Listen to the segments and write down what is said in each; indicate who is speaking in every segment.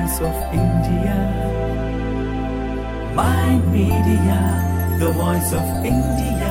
Speaker 1: voice of India. My media, the voice of India.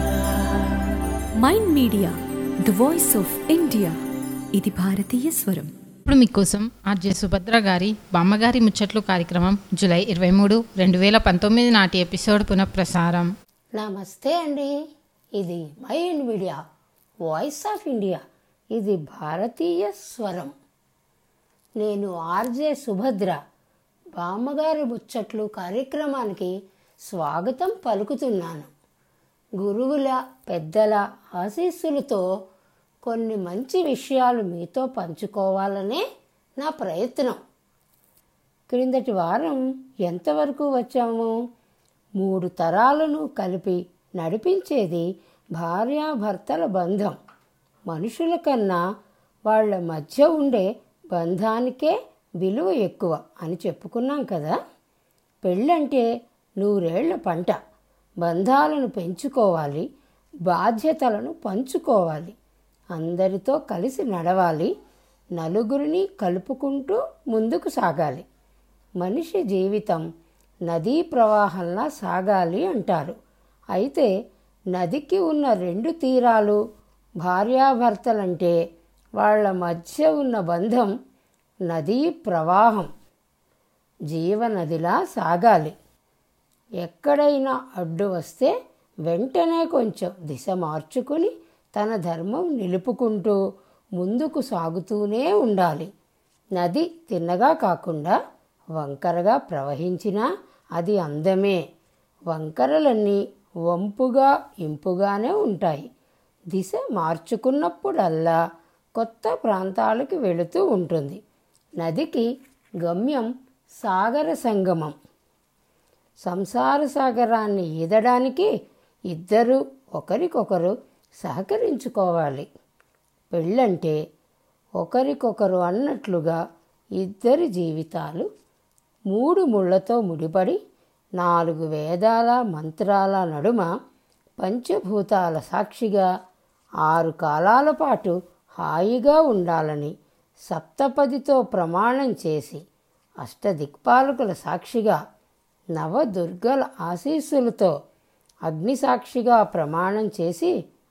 Speaker 2: Mind Media the voice of India ఇది భారతీయ స్వరం
Speaker 3: ఇప్పుడు మీకోసం ఆర్జే సుభద్ర గారి బామ్మగారి ముచ్చట్లు కార్యక్రమం జూలై ఇరవై మూడు రెండు వేల పంతొమ్మిది నాటి ఎపిసోడ్ పునఃప్రసారం
Speaker 4: నమస్తే అండి ఇది Mind Media voice of India ఇది భారతీయ స్వరం నేను ఆర్జే సుభద్ర బామ్మగారి ముచ్చట్లు కార్యక్రమానికి స్వాగతం పలుకుతున్నాను గురువుల పెద్దల ఆశీస్సులతో కొన్ని మంచి విషయాలు మీతో పంచుకోవాలనే నా ప్రయత్నం క్రిందటి వారం ఎంతవరకు వచ్చాము మూడు తరాలను కలిపి నడిపించేది భార్యాభర్తల బంధం మనుషుల కన్నా వాళ్ళ మధ్య ఉండే బంధానికే విలువ ఎక్కువ అని చెప్పుకున్నాం కదా పెళ్ళంటే నూరేళ్ల పంట బంధాలను పెంచుకోవాలి బాధ్యతలను పంచుకోవాలి అందరితో కలిసి నడవాలి నలుగురిని కలుపుకుంటూ ముందుకు సాగాలి మనిషి జీవితం నదీ ప్రవాహంలా సాగాలి అంటారు అయితే నదికి ఉన్న రెండు తీరాలు భార్యాభర్తలంటే వాళ్ళ మధ్య ఉన్న బంధం నదీ ప్రవాహం జీవనదిలా సాగాలి ఎక్కడైనా అడ్డు వస్తే వెంటనే కొంచెం దిశ మార్చుకుని తన ధర్మం నిలుపుకుంటూ ముందుకు సాగుతూనే ఉండాలి నది తిన్నగా కాకుండా వంకరగా ప్రవహించినా అది అందమే వంకరలన్నీ వంపుగా ఇంపుగానే ఉంటాయి దిశ మార్చుకున్నప్పుడల్లా కొత్త ప్రాంతాలకు వెళుతూ ఉంటుంది నదికి గమ్యం సాగర సంగమం సంసార సాగరాన్ని ఈదడానికి ఇద్దరు ఒకరికొకరు సహకరించుకోవాలి పెళ్ళంటే ఒకరికొకరు అన్నట్లుగా ఇద్దరి జీవితాలు మూడు ముళ్ళతో ముడిపడి నాలుగు వేదాల మంత్రాల నడుమ పంచభూతాల సాక్షిగా ఆరు కాలాల పాటు హాయిగా ఉండాలని సప్తపదితో ప్రమాణం చేసి అష్టదిక్పాలకుల సాక్షిగా నవదుర్గల ఆశీస్సులతో అగ్నిసాక్షిగా ప్రమాణం చేసి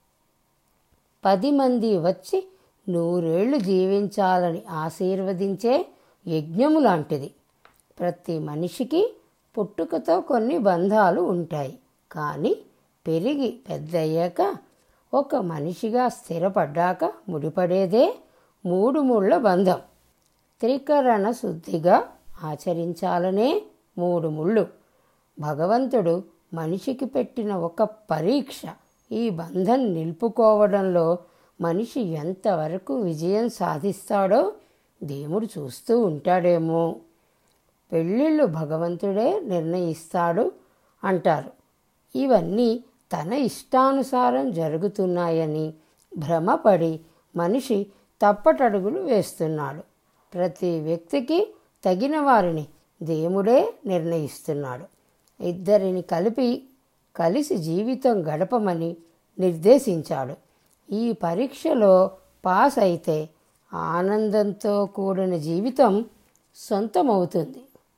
Speaker 4: పది మంది వచ్చి నూరేళ్లు జీవించాలని ఆశీర్వదించే యజ్ఞము లాంటిది ప్రతి మనిషికి పుట్టుకతో కొన్ని బంధాలు ఉంటాయి కానీ పెరిగి పెద్దయ్యాక ఒక మనిషిగా స్థిరపడ్డాక ముడిపడేదే మూడు ముళ్ళ బంధం త్రికరణ శుద్ధిగా ఆచరించాలనే మూడు ముళ్ళు భగవంతుడు మనిషికి పెట్టిన ఒక పరీక్ష ఈ బంధం నిలుపుకోవడంలో మనిషి ఎంతవరకు విజయం సాధిస్తాడో దేవుడు చూస్తూ ఉంటాడేమో పెళ్ళిళ్ళు భగవంతుడే నిర్ణయిస్తాడు అంటారు ఇవన్నీ తన ఇష్టానుసారం జరుగుతున్నాయని భ్రమపడి మనిషి తప్పటడుగులు వేస్తున్నాడు ప్రతి వ్యక్తికి తగిన వారిని దేవుడే నిర్ణయిస్తున్నాడు ఇద్దరిని కలిపి కలిసి జీవితం గడపమని నిర్దేశించాడు ఈ పరీక్షలో పాస్ అయితే ఆనందంతో కూడిన జీవితం సొంతమవుతుంది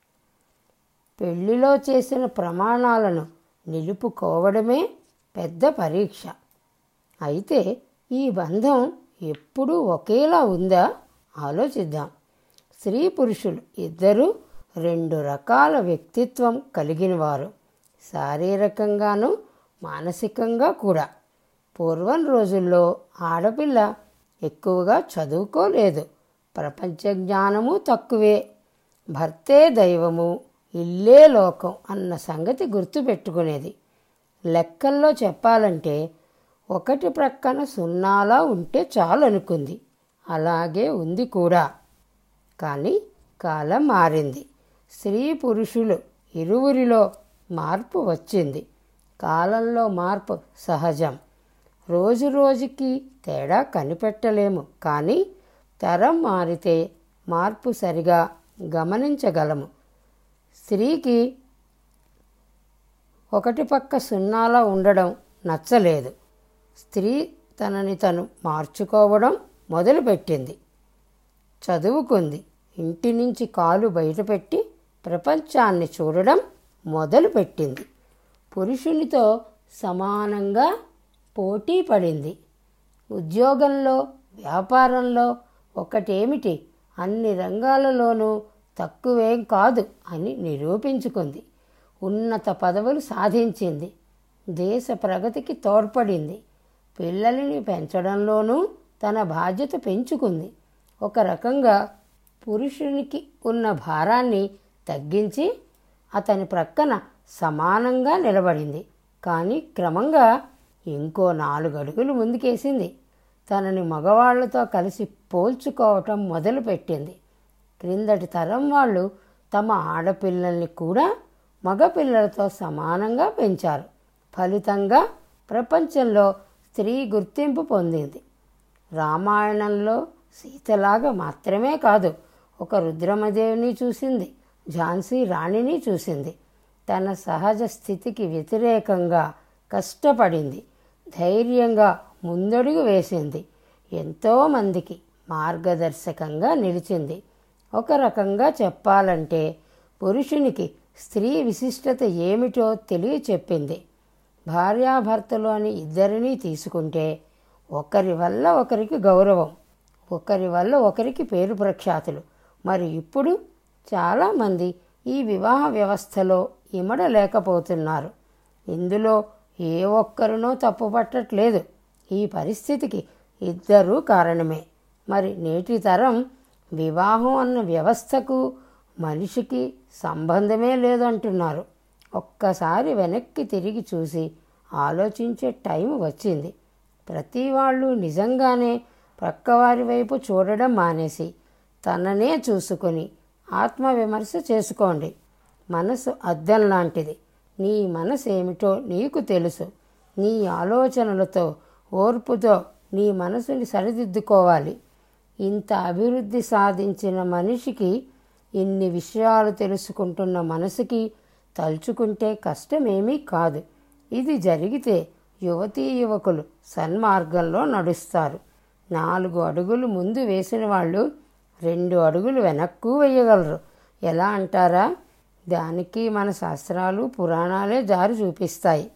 Speaker 4: పెళ్లిలో చేసిన ప్రమాణాలను నిలుపుకోవడమే పెద్ద పరీక్ష అయితే ఈ బంధం ఎప్పుడూ ఒకేలా ఉందా ఆలోచిద్దాం స్త్రీ పురుషులు ఇద్దరూ రెండు రకాల వ్యక్తిత్వం కలిగిన వారు శారీరకంగాను మానసికంగా కూడా పూర్వం రోజుల్లో ఆడపిల్ల ఎక్కువగా చదువుకోలేదు ప్రపంచ జ్ఞానము తక్కువే భర్తే దైవము ఇల్లే లోకం అన్న సంగతి గుర్తుపెట్టుకునేది లెక్కల్లో చెప్పాలంటే ఒకటి ప్రక్కన సున్నాలా ఉంటే చాలు అనుకుంది అలాగే ఉంది కూడా కానీ కాలం మారింది స్త్రీ పురుషులు ఇరువురిలో మార్పు వచ్చింది కాలంలో మార్పు సహజం రోజు రోజుకి తేడా కనిపెట్టలేము కానీ తరం మారితే మార్పు సరిగా గమనించగలము స్త్రీకి ఒకటి పక్క సున్నాలా ఉండడం నచ్చలేదు స్త్రీ తనని తను మార్చుకోవడం మొదలుపెట్టింది చదువుకుంది ఇంటి నుంచి కాలు బయటపెట్టి ప్రపంచాన్ని చూడడం మొదలుపెట్టింది పురుషునితో సమానంగా పోటీ పడింది ఉద్యోగంలో వ్యాపారంలో ఒకటేమిటి అన్ని రంగాలలోనూ తక్కువేం కాదు అని నిరూపించుకుంది ఉన్నత పదవులు సాధించింది దేశ ప్రగతికి తోడ్పడింది పిల్లల్ని పెంచడంలోనూ తన బాధ్యత పెంచుకుంది ఒక రకంగా పురుషునికి ఉన్న భారాన్ని తగ్గించి అతని ప్రక్కన సమానంగా నిలబడింది కానీ క్రమంగా ఇంకో నాలుగు అడుగులు ముందుకేసింది తనని మగవాళ్లతో కలిసి పోల్చుకోవటం మొదలుపెట్టింది క్రిందటి తరం వాళ్ళు తమ ఆడపిల్లల్ని కూడా మగపిల్లలతో సమానంగా పెంచారు ఫలితంగా ప్రపంచంలో స్త్రీ గుర్తింపు పొందింది రామాయణంలో సీతలాగా మాత్రమే కాదు ఒక రుద్రమదేవిని చూసింది ఝాన్సీ రాణిని చూసింది తన సహజ స్థితికి వ్యతిరేకంగా కష్టపడింది ధైర్యంగా ముందడుగు వేసింది ఎంతోమందికి మార్గదర్శకంగా నిలిచింది ఒక రకంగా చెప్పాలంటే పురుషునికి స్త్రీ విశిష్టత ఏమిటో తెలియచెప్పింది భార్యాభర్తలు అని ఇద్దరినీ తీసుకుంటే ఒకరి వల్ల ఒకరికి గౌరవం ఒకరి వల్ల ఒకరికి పేరు ప్రఖ్యాతులు మరి ఇప్పుడు చాలామంది ఈ వివాహ వ్యవస్థలో ఇమడలేకపోతున్నారు ఇందులో ఏ ఒక్కరినో తప్పు పట్టట్లేదు ఈ పరిస్థితికి ఇద్దరూ కారణమే మరి నేటి తరం వివాహం అన్న వ్యవస్థకు మనిషికి సంబంధమే లేదంటున్నారు ఒక్కసారి వెనక్కి తిరిగి చూసి ఆలోచించే టైం వచ్చింది ప్రతి వాళ్ళు నిజంగానే ప్రక్కవారి వైపు చూడడం మానేసి తననే చూసుకొని ఆత్మవిమర్శ చేసుకోండి మనసు అద్దం లాంటిది నీ మనసు ఏమిటో నీకు తెలుసు నీ ఆలోచనలతో ఓర్పుతో నీ మనసుని సరిదిద్దుకోవాలి ఇంత అభివృద్ధి సాధించిన మనిషికి ఇన్ని విషయాలు తెలుసుకుంటున్న మనసుకి తలుచుకుంటే కష్టమేమీ కాదు ఇది జరిగితే యువతీ యువకులు సన్మార్గంలో నడుస్తారు నాలుగు అడుగులు ముందు వేసిన వాళ్ళు రెండు అడుగులు వెనక్కు వేయగలరు ఎలా అంటారా దానికి మన శాస్త్రాలు పురాణాలే దారి చూపిస్తాయి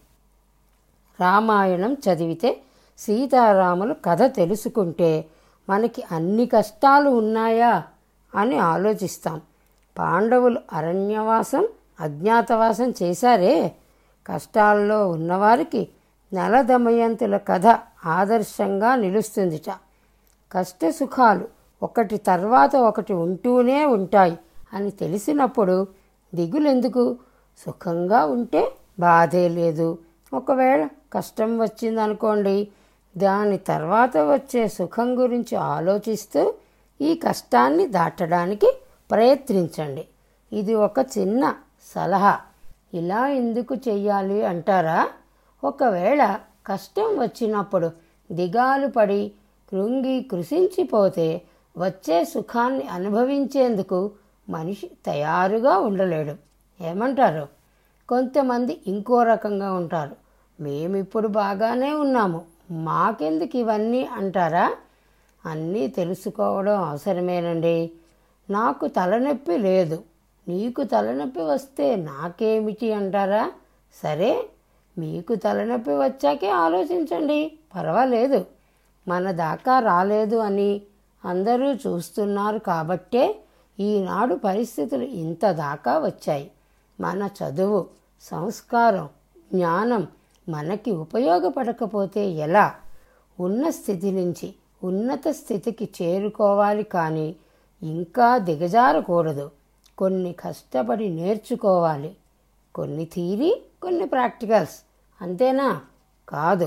Speaker 4: రామాయణం చదివితే సీతారాముల కథ తెలుసుకుంటే మనకి అన్ని కష్టాలు ఉన్నాయా అని ఆలోచిస్తాం పాండవులు అరణ్యవాసం అజ్ఞాతవాసం చేశారే కష్టాల్లో ఉన్నవారికి నలదమయంతుల కథ ఆదర్శంగా నిలుస్తుందిట కష్ట సుఖాలు ఒకటి తర్వాత ఒకటి ఉంటూనే ఉంటాయి అని తెలిసినప్పుడు దిగులెందుకు సుఖంగా ఉంటే బాధే లేదు ఒకవేళ కష్టం వచ్చిందనుకోండి దాని తర్వాత వచ్చే సుఖం గురించి ఆలోచిస్తూ ఈ కష్టాన్ని దాటడానికి ప్రయత్నించండి ఇది ఒక చిన్న సలహా ఇలా ఎందుకు చెయ్యాలి అంటారా ఒకవేళ కష్టం వచ్చినప్పుడు దిగాలు పడి కృంగి కృషించిపోతే వచ్చే సుఖాన్ని అనుభవించేందుకు మనిషి తయారుగా ఉండలేడు ఏమంటారు కొంతమంది ఇంకో రకంగా ఉంటారు మేమిప్పుడు బాగానే ఉన్నాము మాకెందుకు ఇవన్నీ అంటారా అన్నీ తెలుసుకోవడం అవసరమేనండి నాకు తలనొప్పి లేదు నీకు తలనొప్పి వస్తే నాకేమిటి అంటారా సరే మీకు తలనొప్పి వచ్చాకే ఆలోచించండి పర్వాలేదు మన దాకా రాలేదు అని అందరూ చూస్తున్నారు కాబట్టే ఈనాడు పరిస్థితులు ఇంత దాకా వచ్చాయి మన చదువు సంస్కారం జ్ఞానం మనకి ఉపయోగపడకపోతే ఎలా ఉన్న స్థితి నుంచి ఉన్నత స్థితికి చేరుకోవాలి కానీ ఇంకా దిగజారకూడదు కొన్ని కష్టపడి నేర్చుకోవాలి కొన్ని థీరీ కొన్ని ప్రాక్టికల్స్ అంతేనా కాదు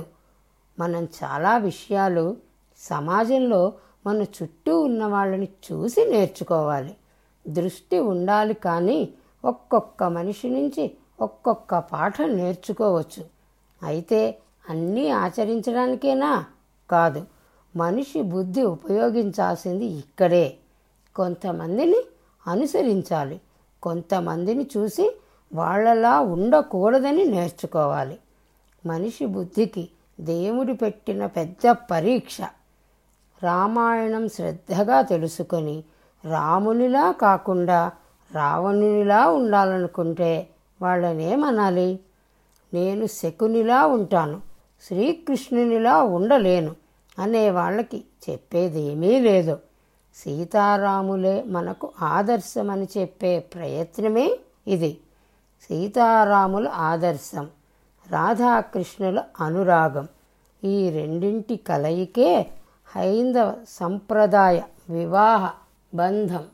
Speaker 4: మనం చాలా విషయాలు సమాజంలో మన చుట్టూ ఉన్న వాళ్ళని చూసి నేర్చుకోవాలి దృష్టి ఉండాలి కానీ ఒక్కొక్క మనిషి నుంచి ఒక్కొక్క పాఠం నేర్చుకోవచ్చు అయితే అన్నీ ఆచరించడానికేనా కాదు మనిషి బుద్ధి ఉపయోగించాల్సింది ఇక్కడే కొంతమందిని అనుసరించాలి కొంతమందిని చూసి వాళ్ళలా ఉండకూడదని నేర్చుకోవాలి మనిషి బుద్ధికి దేవుడు పెట్టిన పెద్ద పరీక్ష రామాయణం శ్రద్ధగా తెలుసుకొని రామునిలా కాకుండా రావణునిలా ఉండాలనుకుంటే వాళ్ళనేమనాలి నేను శకునిలా ఉంటాను శ్రీకృష్ణునిలా ఉండలేను అనే వాళ్ళకి చెప్పేదేమీ లేదు సీతారాములే మనకు ఆదర్శమని చెప్పే ప్రయత్నమే ఇది సీతారాముల ఆదర్శం రాధాకృష్ణుల అనురాగం ఈ రెండింటి కలయికే హైందవ సంప్రదాయ వివాహ బంధం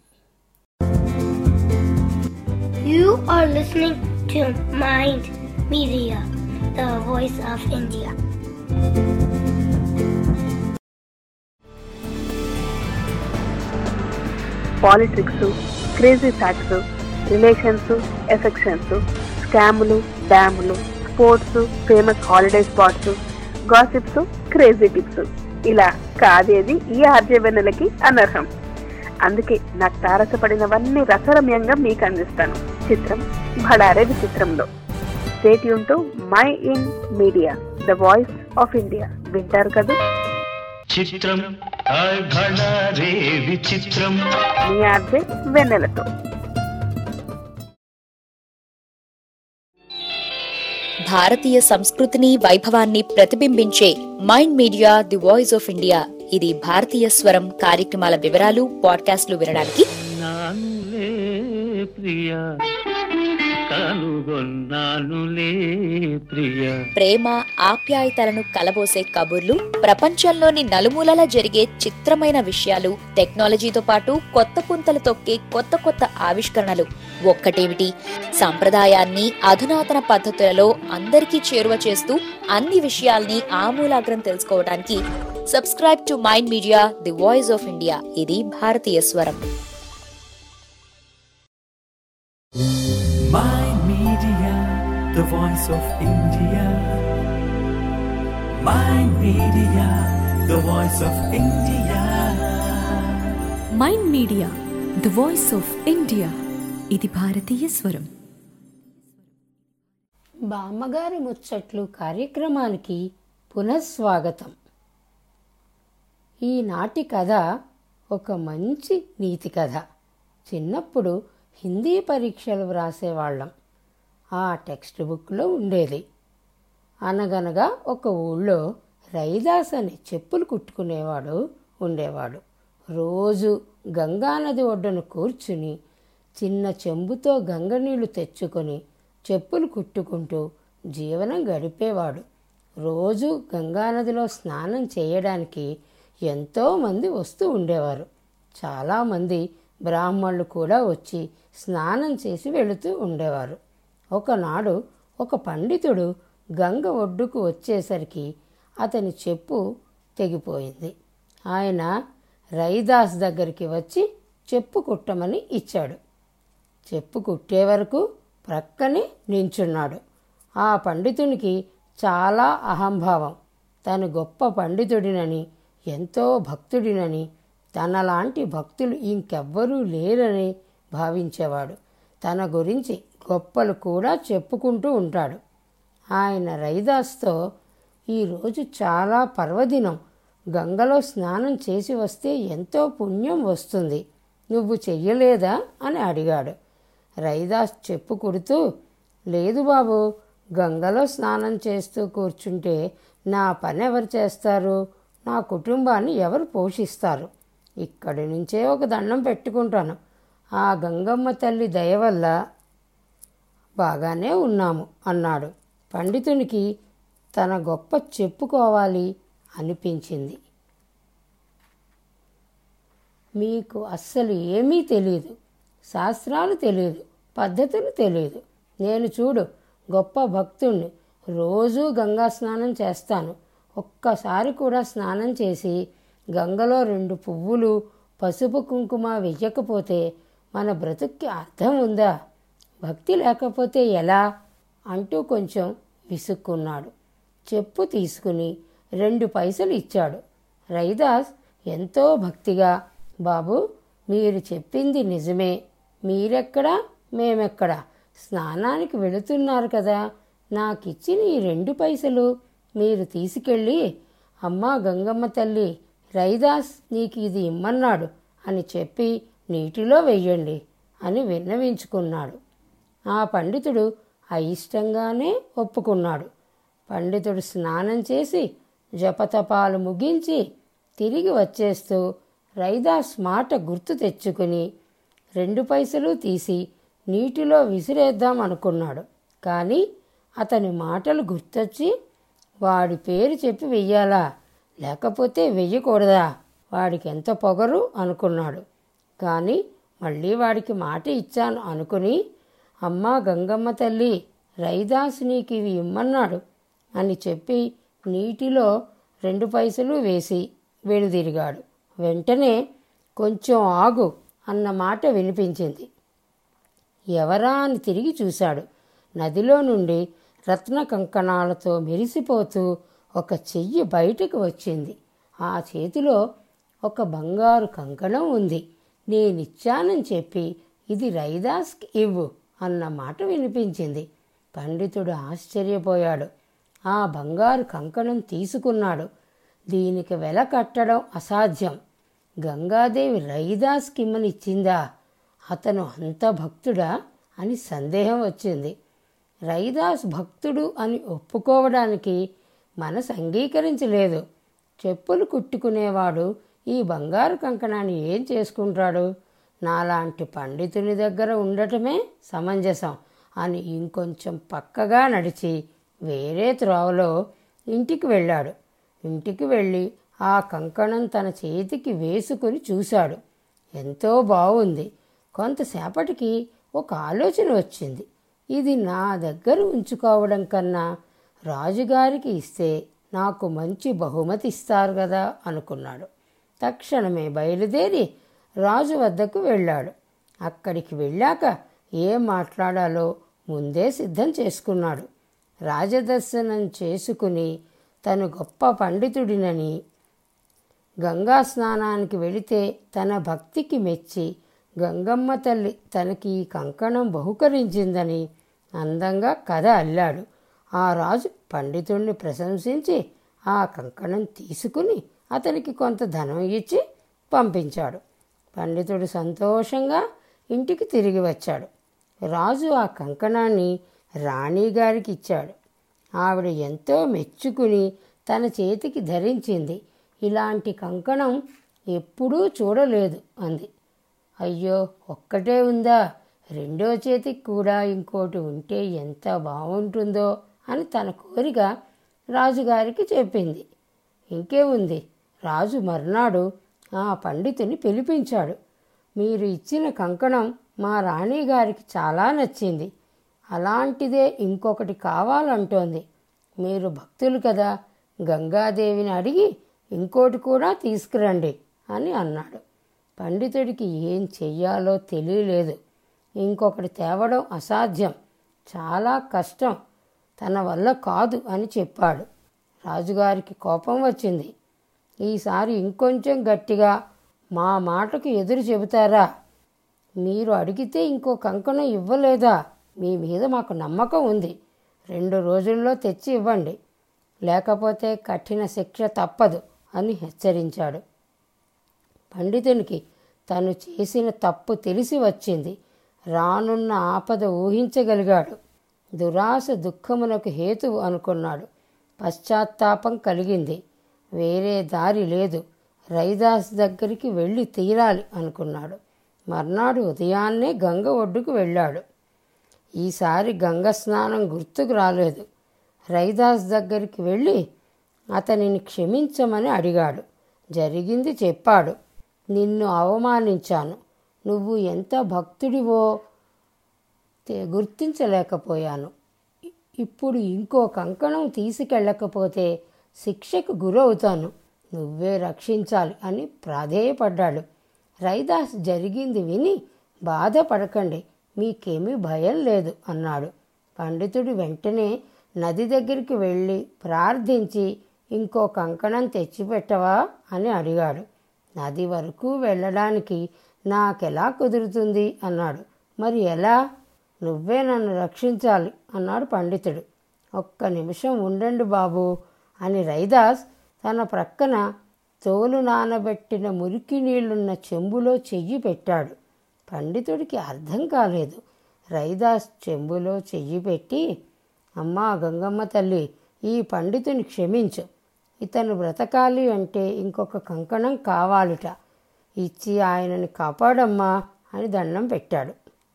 Speaker 5: You are listening to Mind Media, the voice of India.
Speaker 6: Politics crazy facts relations affections స్కాములు డ్యాములు sports famous holiday spots gossips crazy tips ఇలా కాదేది ఈ ఆర్జవెన్నెలకి అనర్హం అందుకే నాకు తారసపడినవన్నీ రసరమ్యంగా మీకు అందిస్తాను చిత్రం భడారే విచిత్రంలో stay tuned to Mind Media the voice of India వింటారు కదా
Speaker 1: చిత్రం హాయ్ భళా రే విచిత్రం
Speaker 6: మీ ఆర్జే వెన్నెలతో
Speaker 7: భారతీయ సంస్కృతిని వైభవాన్ని ప్రతిబింబించే Mind Media the voice of India ఇది భారతీయ స్వరం కార్యక్రమాల వివరాలు పాడ్కాస్ట్లు వినడానికి
Speaker 1: నానులే ప్రియ కనుగొన్నానులే ప్రియ
Speaker 7: ప్రేమ ఆప్యాయతలను కలబోసే కబుర్లు ప్రపంచంలోని నలుమూలలా జరిగే చిత్రమైన విషయాలు టెక్నాలజీతో పాటు కొత్త పుంతలు తొక్కే కొత్త కొత్త ఆవిష్కరణలు ఒక్కటేమిటి సంప్రదాయాన్ని అధునాతన పద్ధతులలో అందరికీ చేరువ చేస్తూ అన్ని విషయాల్ని ఆమూలాగ్రం తెలుసుకోవడానికి subscribe to Mind Media the voice of India ఇది భారతీయ స్వరం
Speaker 1: Mind Media, the voice of India. Mind Media, the voice of India.
Speaker 2: Mind Media the voice of India ఇది భారతీయ స్వరం
Speaker 4: బామ్మగారి ముచ్చట్లు కార్యక్రమానికి పునఃస్వాగతం ఈనాటి కథ ఒక మంచి నీతి కథ చిన్నప్పుడు హిందీ పరీక్షలు వ్రాసేవాళ్ళం ఆ టెక్స్ట్ బుక్లో ఉండేది అనగనగా ఒక ఊళ్ళో రైదాస్ అని చెప్పులు కుట్టుకునేవాడు ఉండేవాడు రోజు గంగానది ఒడ్డున కూర్చుని చిన్న చెంబుతో గంగ నీళ్లు తెచ్చుకొని చెప్పులు కుట్టుకుంటూ జీవనం గడిపేవాడు రోజు గంగానదిలో స్నానం చేయడానికి ఎంతోమంది వస్తూ ఉండేవారు చాలామంది బ్రాహ్మణులు కూడా వచ్చి స్నానం చేసి వెళుతూ ఉండేవారు ఒకనాడు ఒక పండితుడు గంగ ఒడ్డుకు వచ్చేసరికి అతని చెప్పు తెగిపోయింది ఆయన రైదాస్ దగ్గరికి వచ్చి చెప్పు కుట్టమని ఇచ్చాడు చెప్పు కుట్టే వరకు ప్రక్కనే నించున్నాడు ఆ పండితునికి చాలా అహంభావం తను గొప్ప పండితుడినని ఎంతో భక్తుడినని తనలాంటి భక్తులు ఇంకెవ్వరూ లేరని భావించేవాడు తన గురించి గొప్పలు కూడా చెప్పుకుంటూ ఉంటాడు ఆయన రైదాస్తో ఈరోజు చాలా పర్వదినం గంగలో స్నానం చేసి వస్తే ఎంతో పుణ్యం వస్తుంది నువ్వు చెయ్యలేదా అని అడిగాడు రైదాస్ చెప్పు కుడుతూ లేదు బాబు గంగలో స్నానం చేస్తూ కూర్చుంటే నా పని ఎవరు చేస్తారు నా కుటుంబాన్ని ఎవరు పోషిస్తారు ఇక్కడి నుంచే ఒక దండం పెట్టుకుంటాను ఆ గంగమ్మ తల్లి దయ వల్ల బాగానే ఉన్నాము అన్నాడు పండితునికి తన గొప్ప చెప్పుకోవాలి అనిపించింది మీకు అస్సలు ఏమీ తెలియదు శాస్త్రాలు తెలియదు పద్ధతులు తెలియదు నేను చూడు గొప్ప భక్తుణ్ణి రోజూ గంగా స్నానం చేస్తాను ఒక్కసారి కూడా స్నానం చేసి గంగలో రెండు పువ్వులు పసుపు కుంకుమ వెయ్యకపోతే మన బ్రతుక్కి అర్థం ఉందా భక్తి లేకపోతే ఎలా అంటూ కొంచెం విసుక్కున్నాడు చెప్పు తీసుకుని రెండు పైసలు ఇచ్చాడు రైదాస్ ఎంతో భక్తిగా బాబు మీరు చెప్పింది నిజమే మీరెక్కడా మేమెక్కడా స్నానానికి వెళుతున్నారు కదా నాకిచ్చిన ఈ రెండు పైసలు మీరు తీసుకెళ్ళి అమ్మా గంగమ్మ తల్లి రైదాస్ నీకు ఇది ఇమ్మన్నాడు అని చెప్పి నీటిలో వెయ్యండి అని విన్నవించుకున్నాడు ఆ పండితుడు అయిష్టంగానే ఒప్పుకున్నాడు పండితుడు స్నానం చేసి జపతపాలు ముగించి తిరిగి వచ్చేస్తూ రైదాస్ మాట గుర్తు తెచ్చుకుని రెండు పైసలు తీసి నీటిలో విసిరేద్దాం అనుకున్నాడు కానీ అతని మాటలు గుర్తొచ్చి వాడి పేరు చెప్పి వెయ్యాలా లేకపోతే వెయ్యకూడదా వాడికి ఎంత పొగరు అనుకున్నాడు కానీ మళ్ళీ వాడికి మాట ఇచ్చాను అనుకుని అమ్మా గంగమ్మ తల్లి రైదాసు నీకు ఇవి ఇమ్మన్నాడు అని చెప్పి నీటిలో రెండు పైసలు వేసి వెనుదిరిగాడు వెంటనే కొంచెం ఆగు అన్న మాట వినిపించింది ఎవరా అని తిరిగి చూశాడు నదిలో నుండి రత్న కంకణాలతో మెరిసిపోతూ ఒక చెయ్యి బయటకు వచ్చింది ఆ చేతిలో ఒక బంగారు కంకణం ఉంది నేనిచ్చానని చెప్పి ఇది రైదాస్కి ఇవ్వు అన్న మాట వినిపించింది పండితుడు ఆశ్చర్యపోయాడు ఆ బంగారు కంకణం తీసుకున్నాడు దీనికి వెల కట్టడం అసాధ్యం గంగాదేవి రైదాస్కి ఇమ్మనిచ్చిందా అతను అంత భక్తుడా అని సందేహం వచ్చింది రైదాస్ భక్తుడు అని ఒప్పుకోవడానికి మనసు అంగీకరించలేదు చెప్పులు కుట్టుకునేవాడు ఈ బంగారు కంకణాన్ని ఏం చేసుకుంటాడు నాలాంటి పండితుని దగ్గర ఉండటమే సమంజసం అని ఇంకొంచెం పక్కగా నడిచి వేరే త్రోవలో ఇంటికి వెళ్ళాడు ఇంటికి వెళ్ళి ఆ కంకణం తన చేతికి వేసుకుని చూశాడు ఎంతో బాగుంది కొంతసేపటికి ఒక ఆలోచన వచ్చింది ఇది నా దగ్గర ఉంచుకోవడం కన్నా రాజుగారికి ఇస్తే నాకు మంచి బహుమతి ఇస్తారు కదా అనుకున్నాడు తక్షణమే బయలుదేరి రాజు వద్దకు వెళ్ళాడు అక్కడికి వెళ్ళాక ఏం మాట్లాడాలో ముందే సిద్ధం చేసుకున్నాడు రాజదర్శనం చేసుకుని తను గొప్ప పండితుడినని గంగా స్నానానికి వెళితే తన భక్తికి మెచ్చి గంగమ్మ తల్లి తనకి ఈ కంకణం బహుకరించిందని అందంగా కథ అల్లాడు ఆ రాజు పండితుణ్ణి ప్రశంసించి ఆ కంకణం తీసుకుని అతనికి కొంత ధనం ఇచ్చి పంపించాడు పండితుడు సంతోషంగా ఇంటికి తిరిగి వచ్చాడు రాజు ఆ కంకణాన్ని రాణిగారికి ఇచ్చాడు ఆవిడ ఎంతో మెచ్చుకుని తన చేతికి ధరించింది ఇలాంటి కంకణం ఎప్పుడూ చూడలేదు అంది అయ్యో ఒక్కటే ఉందా రెండో చేతికి కూడా ఇంకోటి ఉంటే ఎంత బాగుంటుందో అని తన కోరిక రాజుగారికి చెప్పింది ఇంకే ఉంది రాజు మర్నాడు ఆ పండితుని పిలిపించాడు మీరు ఇచ్చిన కంకణం మా రాణిగారికి చాలా నచ్చింది అలాంటిదే ఇంకొకటి కావాలంటోంది మీరు భక్తులు కదా గంగాదేవిని అడిగి ఇంకోటి కూడా తీసుకురండి అని అన్నాడు పండితుడికి ఏం చెయ్యాలో తెలియలేదు ఇంకొకటి తేవడం అసాధ్యం చాలా కష్టం తన వల్ల కాదు అని చెప్పాడు రాజుగారికి కోపం వచ్చింది ఈసారి ఇంకొంచెం గట్టిగా మా మాటకు ఎదురు చెబుతారా మీరు అడిగితే ఇంకో కంకణం ఇవ్వలేదా మీ మీద మాకు నమ్మకం ఉంది రెండు రోజుల్లో తెచ్చి ఇవ్వండి లేకపోతే కఠిన శిక్ష తప్పదు అని హెచ్చరించాడు పండితునికి తను చేసిన తప్పు తెలిసి వచ్చింది రానున్న ఆపద ఊహించగలిగాడు దురాశ దుఃఖమునకు హేతువు అనుకున్నాడు పశ్చాత్తాపం కలిగింది వేరే దారి లేదు రైదాస్ దగ్గరికి వెళ్ళి తీరాలి అనుకున్నాడు మర్నాడు ఉదయాన్నే గంగ ఒడ్డుకు వెళ్ళాడు ఈసారి గంగ స్నానం గుర్తుకు రాలేదు రైదాస్ దగ్గరికి వెళ్ళి అతనిని క్షమించమని అడిగాడు జరిగింది చెప్పాడు నిన్ను అవమానించాను నువ్వు ఎంత భక్తుడివో తె- గుర్తించలేకపోయాను ఇ- ఇప్పుడు ఇంకో కంకణం తీసుకెళ్ళకపోతే శిక్షకు గురవుతాను నువ్వే రక్షించాలి అని ప్రాధేయపడ్డాడు రైదాస్ జరిగింది విని బాధపడకండి మీకేమీ భయం లేదు అన్నాడు పండితుడు వెంటనే నది దగ్గరికి వెళ్ళి ప్రార్థించి ఇంకో కంకణం తెచ్చిపెట్టవా అని అడిగాడు నది వరకు వెళ్ళడానికి నాకెలా కుదురుతుంది అన్నాడు మరి ఎలా నువ్వే నన్ను రక్షించాలి అన్నాడు పండితుడు ఒక్క నిమిషం ఉండండి బాబు అని రైదాస్ తన ప్రక్కన తోలు నానబెట్టిన మురికి నీళ్లున్న చెంబులో చెయ్యి పెట్టాడు పండితుడికి అర్థం కాలేదు రైదాస్ చెంబులో చెయ్యి పెట్టి అమ్మా గంగమ్మ తల్లి ఈ పండితుని క్షమించు ఇతను బ్రతకాలి అంటే ఇంకొక కంకణం కావాలిట ఇచ్చి ఆయనని కాపాడమ్మా అని దండం పెట్టాడు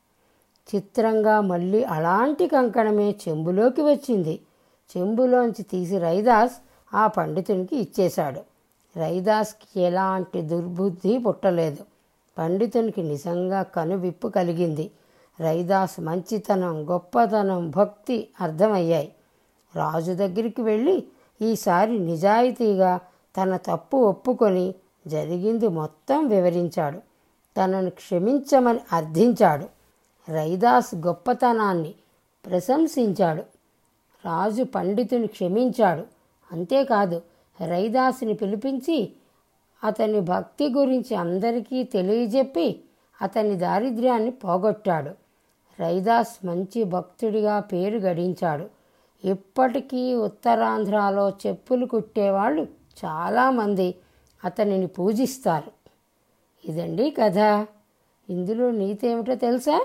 Speaker 4: చిత్రంగా మళ్ళీ అలాంటి కంకణమే చెంబులోకి వచ్చింది చెంబులోంచి తీసి రైదాస్ ఆ పండితునికి ఇచ్చేశాడు రైదాస్కి ఎలాంటి దుర్బుద్ధి పుట్టలేదు పండితునికి నిజంగా కనువిప్పు కలిగింది రైదాస్ మంచితనం గొప్పతనం భక్తి అర్థమయ్యాయి రాజు దగ్గరికి వెళ్ళి ఈసారి నిజాయితీగా తన తప్పు ఒప్పుకొని జరిగింది మొత్తం వివరించాడు తనను క్షమించమని అర్థించాడు రైదాస్ గొప్పతనాన్ని ప్రశంసించాడు రాజు పండితుని క్షమించాడు అంతేకాదు రైదాసుని పిలిపించి అతని భక్తి గురించి అందరికీ తెలియజెప్పి అతని దారిద్ర్యాన్ని పోగొట్టాడు రైదాస్ మంచి భక్తుడిగా పేరు గడించాడు ఇప్పటికీ ఉత్తరాంధ్రలో చెప్పులు కుట్టేవాళ్ళు చాలామంది అతనిని పూజిస్తారు ఇదండి కథ ఇందులో నీతి ఏమిటో తెలుసా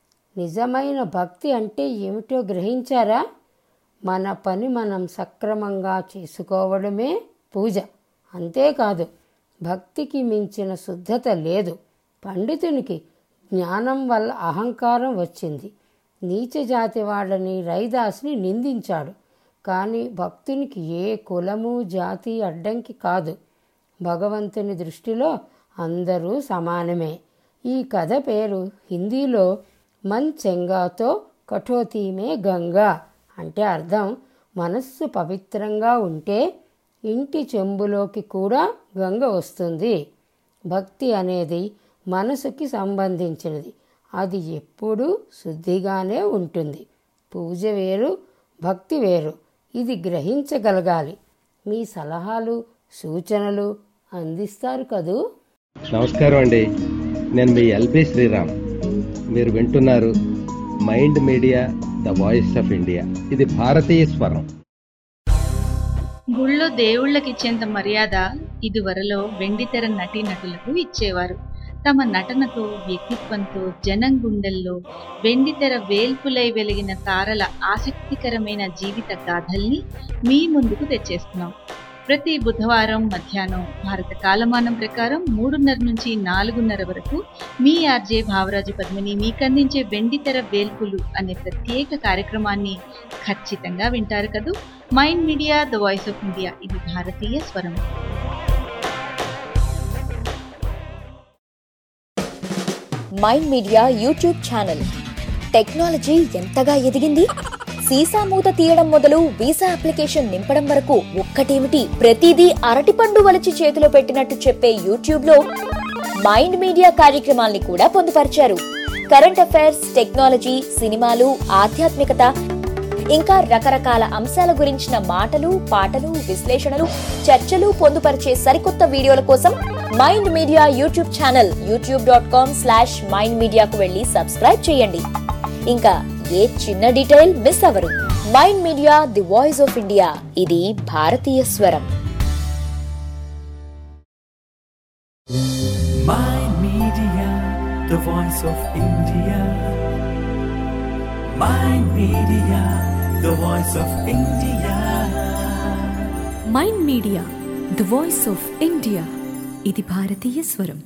Speaker 4: నిజమైన భక్తి అంటే ఏమిటో గ్రహించారా మన పని మనం సక్రమంగా చేసుకోవడమే పూజ అంతేకాదు భక్తికి మించిన శుద్ధత లేదు పండితునికి జ్ఞానం వల్ల అహంకారం వచ్చింది నీచ జాతి వాళ్ళని రైదాస్ని నిందించాడు కానీ భక్తునికి ఏ కులము జాతి అడ్డంకి కాదు భగవంతుని దృష్టిలో అందరూ సమానమే ఈ కథ పేరు హిందీలో మన్ చెంగాతో కఠోతీమే గంగా అంటే అర్థం మనస్సు పవిత్రంగా ఉంటే ఇంటి చెంబులోకి కూడా గంగ వస్తుంది భక్తి అనేది మనసుకి సంబంధించినది అది ఎప్పుడూ శుద్ధిగానే ఉంటుంది పూజ వేరు భక్తి వేరు ఇది గ్రహించగలగాలి మీ సలహాలు సూచనలు అందిస్తారు కదూ
Speaker 8: నమస్కారం అండి నేను మీ ఎల్బి శ్రీరామ్ మీరు వింటున్నారు Mind Media the voice of India ఇది భారతీయ స్వరం
Speaker 9: గుళ్ళో దేవుళ్ళకి ఇచ్చేంత మర్యాద ఇదివరలో వెండితెర నటీ నటులకు ఇచ్చేవారు తమ నటనతో వ్యక్తిత్వంతో జనం గుండెల్లో వెండితెర వేల్పులై వెలిగిన తారల ఆసక్తికరమైన జీవిత గాథల్ని మీ ముందుకు తెచ్చేస్తున్నాం ప్రతి బుధవారం మధ్యాహ్నం భారత కాలమానం ప్రకారం మూడున్నర నుంచి నాలుగున్నర వరకు మీ ఆర్జే భావరాజు పద్మిని మీకందించే వెండితెర వేల్పులు అనే ప్రత్యేక కార్యక్రమాన్ని ఖచ్చితంగా వింటారు కదూ Mind Media the voice of India ఇది భారతీయ స్వరం
Speaker 7: Mind Media YouTube channel technology ఎంతగా ఎదిగింది సీసా మూత తీయడం మొదలు వీసా అప్లికేషన్ నింపడం వరకు ఒక్కటేమిటి ప్రతిదీ అరటిపండు వలిచి చేతిలో పెట్టినట్టు చెప్పే యూట్యూబ్ లో మైండ్ మీడియా కార్యక్రమాల్ని కూడా పొందుపరిచారు కరెంట్ అఫైర్స్ టెక్నాలజీ సినిమాలు ఆధ్యాత్మికత ఇంకా రకరకాల అంశాల గురించిన మాటలు పాటలు విశ్లేషణలు చర్చలు పొందుపరిచే సరికొత్త వీడియోల కోసం Mind Media YouTube channel YouTube dot com slash Mind మీడియాకు వెళ్ళి సబ్స్క్రైబ్ చేయండి ఇంకా ఏ చిన్న డీటెయిల్ మిస్ అవరు Mind Media the voice of India ఇది భారతీయ స్వరం
Speaker 1: Mind Media, the voice of India. Mind Media, the voice of India.
Speaker 2: Mind Media the voice of India ఇది భారతీయ స్వరం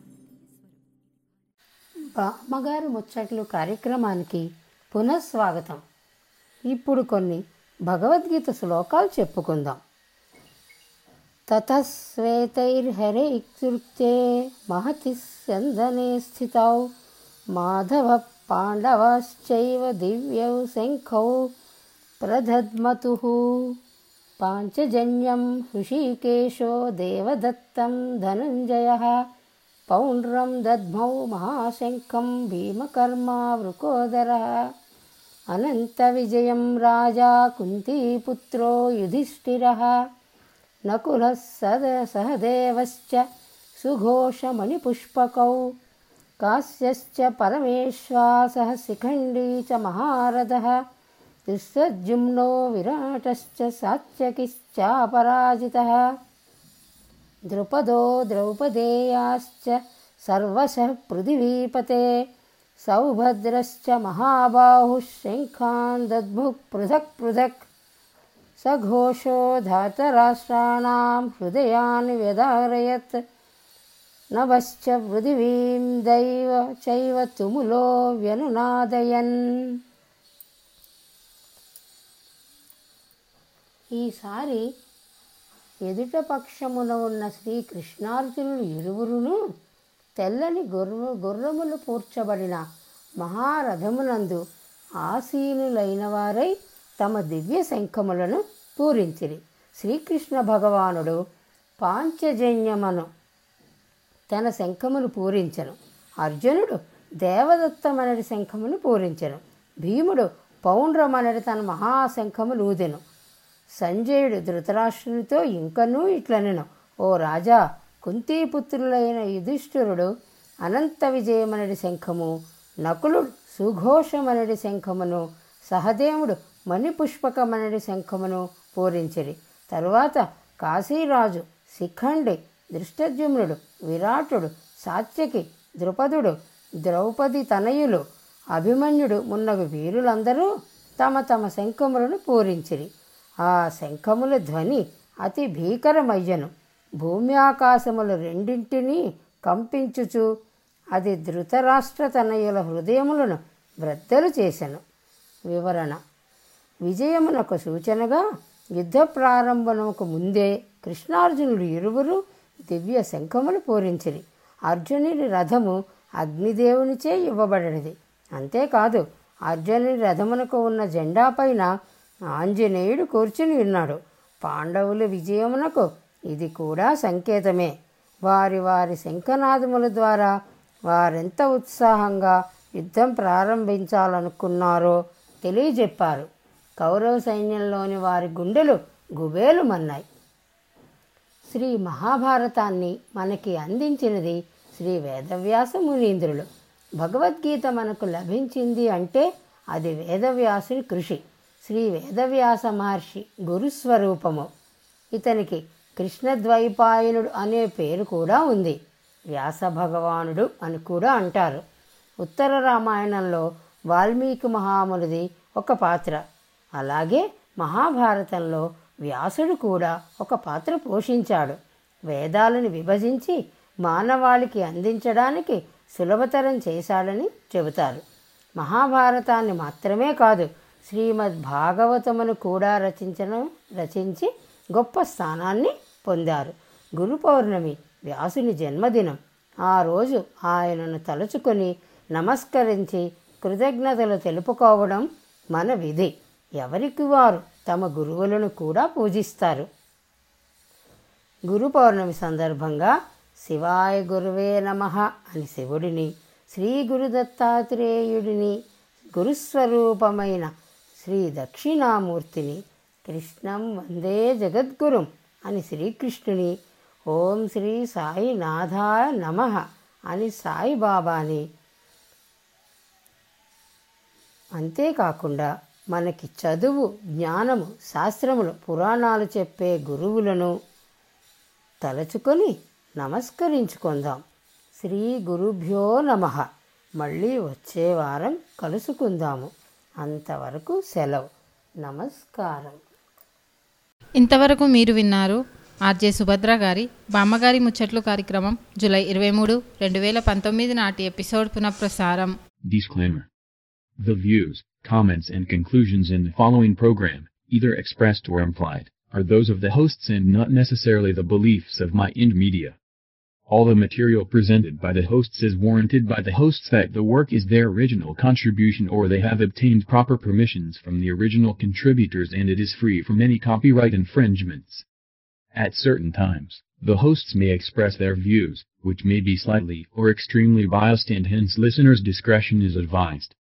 Speaker 4: బామ్మగారు ముచ్చట్లు కార్యక్రమానికి పునఃస్వాగతం ఇప్పుడు కొన్ని భగవద్గీత శ్లోకాలు చెప్పుకుందాం తతశ్వేతైర్హరైకృత్యే మహతి స్యందనే స్థితౌ మాధవ పాండవాశ్చైవ దివ్యౌ శంఖౌ ప్రదద్మతు పాంచజన్యం హృషీకేశో దేవదత్తం ధనంజయ పౌండ్రం దద్మౌ మహాశంఖం భీమకర్మా వృకోదర అనంత విజయం రాజా కుంతీపుత్రో యుధిష్ఠిరः నకులः సద సహదేవశ్చ సుఘోషమణిపుష్పకౌ కాశ్యశ్చ పరమేశ్వాసः శిఖण्डी च महारथः तिस्सज्जुम्नो विराटश्च सात्यकिश्चापराजितः द्रुपदो द्रौपदेयाश्च सर्वशः पृथिवीपते सौभद्रश्च महाबाहुः शङ्खान् दद्मुः पृथक् पृथक् स घोषो धातराष्ट्राणां हृदयान् व्यधारयत् नभश्च पृथिवीं दैव चैव तुमुलो व्यनुनादयन् ఈసారి ఎదుట పక్షమున ఉన్న శ్రీకృష్ణార్జునులు ఇరువురును తెల్లని గుర్ర గుర్రములు పూడ్చబడిన మహారథమునందు ఆసీనులైన వారై తమ దివ్య శంఖములను పూరించిరి శ్రీకృష్ణ భగవానుడు పాంచజన్యమను తన శంఖమును పూరించెను అర్జునుడు దేవదత్తమనడి శంఖమును పూరించెను భీముడు పౌండ్రమనడి తన మహాశంఖములు ఊదెను సంజయుడు ధృతరాష్ట్రునితో ఇంకనూ ఇట్లనెను ఓ రాజా కుంతీపుత్రులైన యుధిష్ఠిరుడు అనంత విజయమనడి శంఖము నకులుడు సుఘోషమనడి శంఖమును సహదేవుడు మణిపుష్పకమనడి శంఖమును పూరించిరి తరువాత కాశీరాజు శిఖండి దృష్టద్యుమ్నుడు విరాటుడు సాత్యకి ద్రుపదుడు ద్రౌపది తనయులు అభిమన్యుడు మున్నగు వీరులందరూ తమ తమ శంఖములను పూరించిరి ఆ శంఖముల ధ్వని అతి భీకరమయ్యను భూమి ఆకాశములు రెండింటినీ కంపించుచు అది ధృతరాష్ట్ర తనయుల హృదయములను బ్రద్దలు చేసెను వివరణ విజయమునకు సూచనగా యుద్ధ ప్రారంభమునకు ముందే కృష్ణార్జునుడు ఇరువురు దివ్య శంఖములు పూరించిరి అర్జునుని రథము అగ్నిదేవునిచే ఇవ్వబడినది అంతేకాదు అర్జునుని రథమునకు ఉన్న జెండా పైన ఆంజనేయుడు కూర్చుని ఉన్నాడు పాండవుల విజయమునకు ఇది కూడా సంకేతమే వారి వారి శంఖనాదముల ద్వారా వారెంత ఉత్సాహంగా యుద్ధం ప్రారంభించాలనుకున్నారో తెలియజెప్పారు కౌరవ సైన్యంలోని వారి గుండెలు గుబేలుమన్నాయి శ్రీ మహాభారతాన్ని మనకి అందించినది శ్రీ వేదవ్యాస మునీంద్రులు భగవద్గీత మనకు లభించింది అంటే అది వేదవ్యాసుని కృషి శ్రీ వేదవ్యాస మహర్షి గురుస్వరూపము ఇతనికి కృష్ణద్వైపాయనుడు అనే పేరు కూడా ఉంది వ్యాస భగవానుడు అని కూడా అంటారు ఉత్తర రామాయణంలో వాల్మీకి మహామునిది ఒక పాత్ర అలాగే మహాభారతంలో వ్యాసుడు కూడా ఒక పాత్ర పోషించాడు వేదాలను విభజించి మానవాళికి అందించడానికి సులభతరం చేశాడని చెబుతారు మహాభారతాన్ని మాత్రమే కాదు శ్రీమద్ భాగవతమును కూడా రచించిన రచించి గొప్ప స్థానాన్ని పొందారు గురు పౌర్ణమి వ్యాసుని జన్మదినం ఆ రోజు ఆయనను తలుచుకొని నమస్కరించి కృతజ్ఞతలు తెలుపుకోవడం మన విధి ఎవరికి వారు తమ గురువులను కూడా పూజిస్తారు గురు పౌర్ణమి సందర్భంగా శివాయ గురువే నమ అని శివుడిని శ్రీ గురు దత్తాత్రేయుడిని గురుస్వరూపమైన శ్రీ దక్షిణామూర్తిని కృష్ణం వందే జగద్గురుం అని శ్రీకృష్ణుని ఓం శ్రీ సాయినాథాయ నమ అని సాయిబాబాని అంతేకాకుండా మనకి చదువు జ్ఞానము శాస్త్రములు పురాణాలు చెప్పే గురువులను తలచుకొని నమస్కరించుకుందాం శ్రీ గురుభ్యో నమ మళ్ళీ వచ్చే వారం కలుసుకుందాము అంతవరకు సెలవు నమస్కారం
Speaker 3: ఇంతవరకు మీరు విన్నారు ఆర్జే సుభద్ర గారి బామ్మగారి ముచ్చట్లు కార్యక్రమం జూలై ఇరవై మూడు రెండు వేల పంతొమ్మిది నాటి ఎపిసోడ్ పునఃప్రసారం
Speaker 10: Disclaimer. The views, comments, and conclusions in the following program, either expressed or implied, are those of the hosts and not necessarily the beliefs of Mind Media. All the material presented by the hosts is warranted by the hosts that the work is their original contribution or they have obtained proper permissions from the original contributors and it is free from any copyright infringements. At certain times, the hosts may express their views, which may be slightly or extremely biased and hence listeners' discretion is advised.